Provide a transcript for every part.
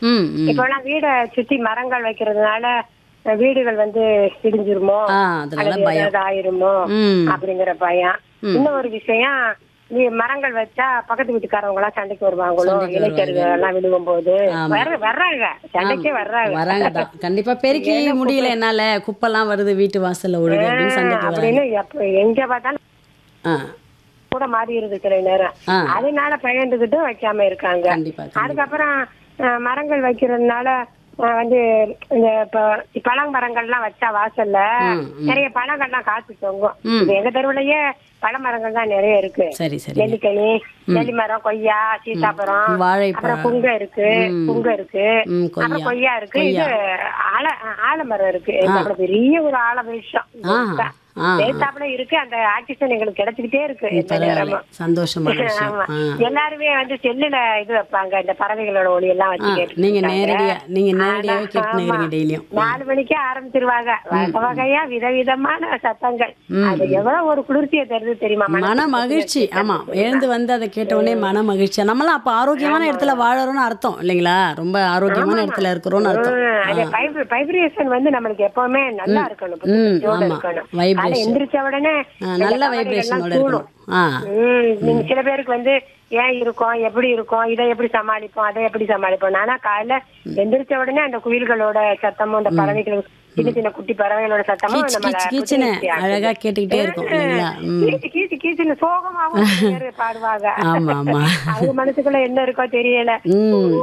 ம் ம் இப்ப எல்லாம் வீடை சுத்தி மரங்கள் வைக்கிறதுனால அஹ், வீடுகள் வந்து இடிஞ்சிருமோ ஆ அதனால அல்லது பயம் ஏதாவது ஆயிருமோ ம் அப்படிங்கிற பயம் இன்னும் ஒரு விஷயம் நீ மரங்கள் வச்சா பக்கத்து வீட்டுக்காரவங்க எல்லாம் சண்டைக்கு வருவாங்களோ சண்டைக்கு இளைஞர்கள் எல்லாம் விழுகும் போது ஆமா. வர வர்றாங்க சண்டைக்கே வர்றாங்க வராங்க தான் கண்டிப்பா பெருக்கி முடியல என்னால குப்பெல்லாம் வருது வீட்டு வாசல்ல ஒழுகு அப்படின்னு சண்டைக்கு வராங்க அப்படின்னு எப்ப எங்க பார்த்தாலும் ஆ கூட மாறிடுது சில நேரம் ஆ அதனால பயந்துகிட்டு வைக்காம இருக்காங்க கண்டிப்பா கண்டிப்பா. அதுக்கப்புறம் அஹ், மரங்கள் வைக்கிறதுனால அஹ், வந்து இந்த இப்போ பழம் மரங்கள்லாம் வச்சா வாசல்ல ம், நிறைய பழங்கள்லாம் காத்து தொங்கும் ம். இப்ப எங்க தெருவுலயே பழ மரங்கள் தான் நிறைய இருக்கு சரி சரி நெல்லிக்கனி நெல்லிமரம் கொய்யா சீத்தாப்பழம் வாழைப்பழம் அப்புறம் புங்க இருக்கு புங்க இருக்கு ம் கொய்யா அப்புறம் கொய்யா இருக்கு இது ஆல ஆலமரம் இருக்கு அப்புறம் பெரிய ஒரு ஆல விஷம் ஆ ஆ சேர்த்தாப்புல இருக்கு அந்த ஆக்சிஜன் எங்களுக்கு கிடைச்சிக்கிட்டே இருக்கு எந்த பரவாயில்ல நேரமும் சந்தோஷமான விஷயம் ஆமா ஆ எல்லாருமே வந்து செல்லுல இது வைப்பாங்க இந்த பறவைகளோட ஒளி எல்லாம் வச்சு ஆ, கேட்டு நீங்க நேரடியா நீங்க நேரடியாவே கேட்டுனுங்கிறீங்க டெய்லியும் நாலு மணிக்கே ஆரம்பிச்சிருவாங்க வகை வகையா விதவிதமான சத்தங்கள் அது எவ்வளவு ஒரு குளிர்ச்சியை தருது தெரியுமா மனசுக்கு? மன மகிழ்ச்சி ஆமா எழுந்து வந்து அதை கேட்ட உடனே மன மகிழ்ச்சி நம்மளாம் அப்ப ஆரோக்கியமான இடத்துல வாழறோம்னு அர்த்தம் இல்லைங்களா ரொம்ப ஆரோக்கியமான இடத்துல இருக்கிறோம்னு அர்த்தம் ம், அது வைப்ரேஷன் வந்து நம்மளுக்கு எப்பவுமே நல்லா இருக்கணும் புத்துணர்ச்சியோட ஆமா. இருக்கணும் Vibration. காலை எந்திரிச்ச உடனே ஆ, இந்த நல்ல கவலைகள் வைப்ரேஷனோட எல்லாம் இருக்கணும் ஆ ம், நீங்க சில பேருக்கு வந்து ஏன் இருக்கோம் எப்படி இருக்கோம் இதை எப்படி சமாளிப்போம் அதை எப்படி சமாளிப்போம் நானா காலைல எந்திரிச்ச உடனே அந்த குயில்களோட சத்தமும் அந்த பறவைகள் சின்ன சின்ன குட்டி பறவைகளோட சத்தமும் கீச் நம்மள கீச் கீச்சுன்னு புத்துணர்ச்சி ஆக்குது. அழகா கேட்டுக்கிட்டே இருக்கும் இல்லைங்களா ம் கீச்சு கீச்சு கீச்சுன்னு சோகமாவும் சில பேர் பாடுவாங்க ஆமா ஆமா அவங்க மனசுக்குள்ள என்ன இருக்கோ தெரியல ம்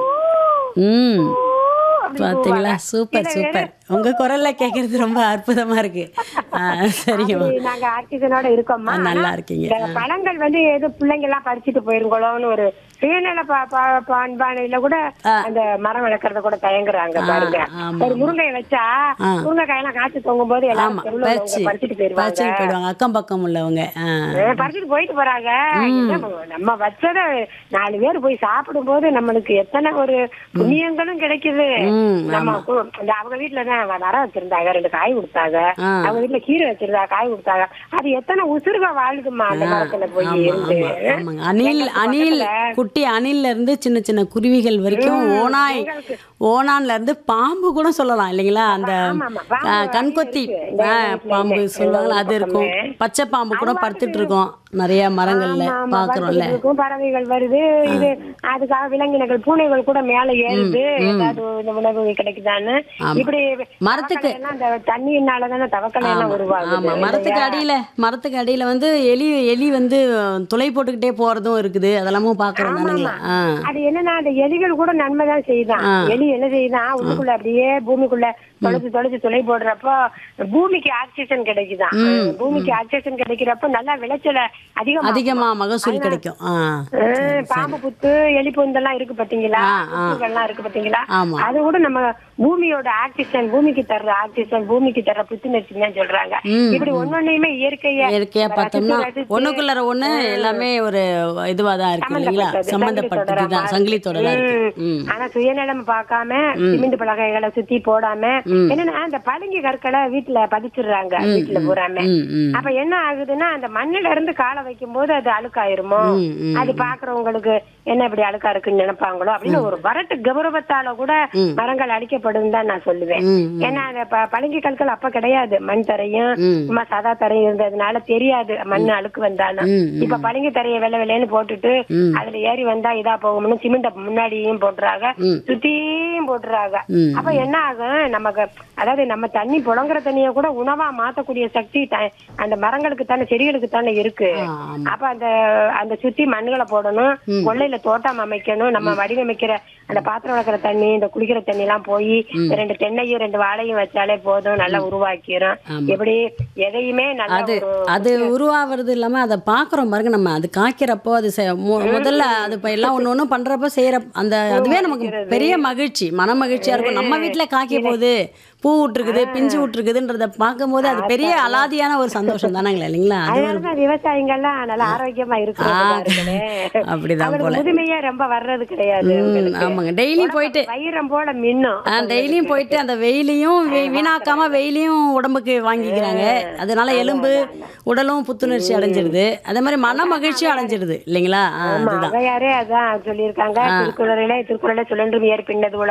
ம் அப்படி பாத்தீங்களா கூவாங்க. சூப்பர் சில சூப்பர் உங்க குரல்ல கேக்குறது ரொம்ப அற்புதமா இருக்கு ஆ, சரிங்கம்மா அப்படி நாங்க ஆக்சிஜனோட இருக்கோம்மா ஆ, நல்லா ஆனா, இருக்கீங்க. இந்த பழங்கள் வந்து ஏதோ பிள்ளைங்க எல்லாம் பறிச்சுட்டு போயிருங்களோன்னு ஒரு சுயநல பா- பா- பான்பானையில கூட அந்த மரம் வளர்க்கறத கூட தயங்குறாங்க பாருங்க ஆமா, ஒரு முருங்கையை வச்சா முருங்கைக்காயெல்லாம் காய்ச்சி தொங்கும் போது எல்லாரும் ஆமா தெருவுல பறிச்சு உள்ளவங்க பறிச்சுட்டு போயிருவாங்க பறிச்சுட்டு போயிடுவாங்க அக்கம் பக்கம் உள்ளவங்க ஆ ஆ, பறிச்சுட்டு போயிட்டு போறாங்க என்ன நம்ம வச்சத நாலு பேர் போய் சாப்பிடும் போது நம்மளுக்கு எத்தனை ஒரு புண்ணியங்களும் கிடைக்குது ம், நம்ம கு- இந்த அவங்க வீட்டுல தான் மரம் வச்சிருந்தாங்க ரெண்டு காய் கொடுத்தாங்க ஆ. அவங்க வீட்டுல கீரை வச்சிருந்தா காய் கொடுத்தாங்க அது எத்தனை உசுருக வாழுதுமா அந்த மரத்துல போய் ஆமா இருந்து ஆமா ஆமாங்க அணில் அணில் குட்டி அணில்ல இருந்து சின்ன சின்ன குருவிகள் வரைக்கும் ஓனாய் ஓனான்ல இருந்து பாம்பு கூட சொல்லலாம் இல்லைங்களா அந்த ஆமா, ஆமா. பாம்பு ஆ, கண்கொத்தி இருக்கு. இந்த ஆ, வீட்ல பாம்பு இல்லை. சொல்லுவாங்களா அது இருக்கும் பச்சை பாம்பு கூட படுத்துட்டு இருக்கோம் நிறைய மரங்கள்ல ஆமா, ஆமா, பாக்குறோம்ல பறந்துட்டு இருக்கும், பறவைகள் வருது இது அதுக்காக விலங்கினங்கள் பூனைகள் கூட மேல ஏறுது ஏதாவது இந்த உணவு கிடைக்குதான்னு இப்படி மரத்துக்கு- தவக்கலை எல்லாம் அந்த தண்ணியினாலதானே தவக்கலை எல்லாம் உருவாகுது ஆமா மரத்துக்கு அடியில மரத்துக்கு அடியில வந்து எலி எலி வந்து துளை போட்டுக்கிட்டே போறதும் இருக்குது அதெல்லாமும் பாக்குறோம் தானுங்களா ஆ அது என்னன்னா அந்த எலிகள் கூட நன்மை தான் செய்யுதான் எலி என்ன செய்யுதான் உள்ளுக்குள்ள அப்படியே பூமிக்குள்ள தொலைச்சு தொலைச்சு துளை போடுறப்போ பூமிக்கு ஆக்சிஜன் கிடைக்குதான் பூமிக்கு ஆக்சிஜன் கிடைக்கிறப்போ நல்லா விளைச்சல அதிகமா அதிகமா மகசூல் கிடைக்கும் ஆ ஆஹ் பாம்பு புத்து எலி பொந்தெல்லாம் இருக்கு பாத்தீங்களா புத்துகள்லாம் இருக்கு பாத்தீங்களா ஆமா. அது கூட நம்ம பூமியோட ஆக்சிஜன் பூமிக்கு தர்ற ஆக்சிஜன் பூமிக்கு தர்ற புத்துணர்ச்சி தான் சொல்றாங்க இப்படி ஒன்னொன்னையுமே இயற்கைய இயற்கையா பார்த்தோம்னா ரசிச்சு, ரசிச்சு ஒண்ணுக்குள்ளார ஒண்ணு எல்லாமே ஒரு இதுவா தான் இருக்கு இல்லைங்களா சம்பந்தப்பட்டது தான் சங்கிலி தொடரா இருக்கு ம் ஆனா சுயநலம் பார்க்காம சிமெண்ட் பலகைகளை சுத்தி போடாம என்னன்னா அந்த பளிங்கு கற்களை வீட்டுல பதிச்சிடுறாங்க வீட்டுல பூராம ம் ம் அப்ப என்ன ஆகுதுன்னா அந்த மண்ணுல இருந்து காலை வைக்கும் போது அது அழுக்காயிருமோ ம், ம். அது பாக்குறவங்களுக்கு என்ன இப்படி அழுக்கா இருக்குன்னு நினைப்பாங்களோ அப்படின்னு ஒரு வரட்டு கௌரவத்தால கூட மரங்கள் அழிக்கப்படும் தான் நான் சொல்லுவேன் ம், ஏன்னா அந்த ப- பளிங்கு கற்கள் அப்ப கிடையாது மண் தரையும் சும்மா சாதா தரையும் இருந்ததுனால தெரியாது மண் அழுக்கு வந்தாலும் ம், இப்ப பளிங்கு தரையை வெள்ளை வெள்ளைன்னு போட்டுட்டு அதுல ஏறி வந்தா இதா போகும்னு சிமெண்ட முன்னாடியும் போட்டுறாங்க சுத்தியும் போட்டுறாங்க ம். அப்ப என்ன ஆகும் நமக்கு அதாவது நம்ம தண்ணி புழங்குற தண்ணிய கூட உணவா மாத்தக்கூடிய சக்தி த- அந்த மரங்களுக்கு தானே செடிகளுக்கு தானே இருக்கு ஆ, ஆமா. அப்ப அந்த அந்த சுத்தி மண்ணுகளை போடணும் கொள்ளையில தோட்டம் அமைக்கணும் நம்ம வடிவமைக்கிற அந்த பாத்திரம் வளர்க்குற தண்ணி இந்த குளிக்கிற தண்ணி எல்லாம் போய் ரெண்டு தென்னையும் ரெண்டு வாழையும் வச்சாலே போதும் நல்லா உருவாக்கிரும் எப்படி எதையுமே நல்லா அது ஒரு அது உருவாகிறது இல்லாம அதை பாக்குறோம் பாருங்க நம்ம அது காய்க்கிறப்போ அது செ- மு- முதல்ல அது இப்ப எல்லாம் ஒண்ணு ஒண்ணு பண்றப்போ செய்யற அந்த அதுவே நமக்கு பெரிய மகிழ்ச்சி மன மகிழ்ச்சியா இருக்கும் நம்ம வீட்டுல காய்க்க போகுது பூ விட்டுருக்குது பிஞ்சு விட்டுருக்குதுன்றத பார்க்கும்போது அது பெரிய அலாதியான ஒரு சந்தோஷம் தானங்களா இல்லைங்களா அது ஒரு அதனாலதான் விவசாயிங்கெல்லாம் நல்லா ஆரோக்கியமா இருக்கிறது அப்படிதான் போல முதுமையே ரொம்ப வர்றது கிடையாது ம், ஆமாங்க டெய்லி போயிட்டு வைரம் போல மின்னும் ஆ, டெய்லியும் போயிட்டு அந்த வெயிலையும் வீ- வீணாக்காம வெயிலையும் உடம்புக்கு வாங்கிக்கிறாங்க அதனால எலும்பு உடலும் புத்துணர்ச்சி அடைஞ்சிருது அதே மாதிரி மன மகிழ்ச்சியும் அடைஞ்சிருது இல்லைங்களா ஆ, ஆமா அதுதான் அவையாரே அதான் சொல்லியிருக்காங்க திருக்குறளிலே திருக்குறளே சுழன்றும் ஏற்பின்னது